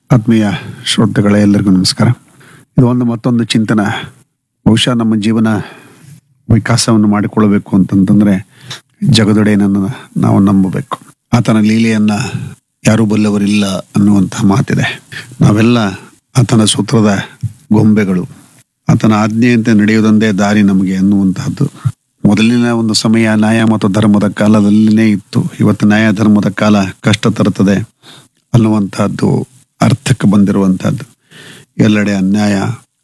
ಆತ್ಮೀಯ ಶ್ರೋತೃಗಳೇ ಎಲ್ಲರಿಗೂ ನಮಸ್ಕಾರ ಇದು ಒಂದು ಮತ್ತೊಂದು ಚಿಂತನ ಬಹುಶಃ ನಮ್ಮ ಜೀವನ ವಿಕಾಸವನ್ನು ಮಾಡಿಕೊಳ್ಳಬೇಕು ಅಂತಂತಂದ್ರೆ ಜಗದೊಡೆಯನನ್ನು ನಾವು ನಂಬಬೇಕು ಆತನ ಲೀಲೆಯನ್ನ ಯಾರೂ ಬಲ್ಲವರಿಲ್ಲ ಅನ್ನುವಂತಹ ಮಾತಿದೆ ನಾವೆಲ್ಲ ಆತನ ಸೂತ್ರದ ಗೊಂಬೆಗಳು ಆತನ ಆಜ್ಞೆಯಂತೆ ನಡೆಯುವುದೊಂದೇ ದಾರಿ ನಮಗೆ ಅನ್ನುವಂತಹದ್ದು ಮೊದಲಿನ ಒಂದು ಸಮಯ ನ್ಯಾಯ ಮತ್ತು ಧರ್ಮದ ಕಾಲದಲ್ಲಿನೇ ಇತ್ತು ಇವತ್ತು ನ್ಯಾಯ ಧರ್ಮದ ಕಾಲ ಕಷ್ಟ ತರುತ್ತದೆ ಅನ್ನುವಂತಹದ್ದು ಅರ್ಥಕ್ಕೆ ಬಂದಿರುವಂತಹದ್ದು ಎಲ್ಲೆಡೆ ಅನ್ಯಾಯ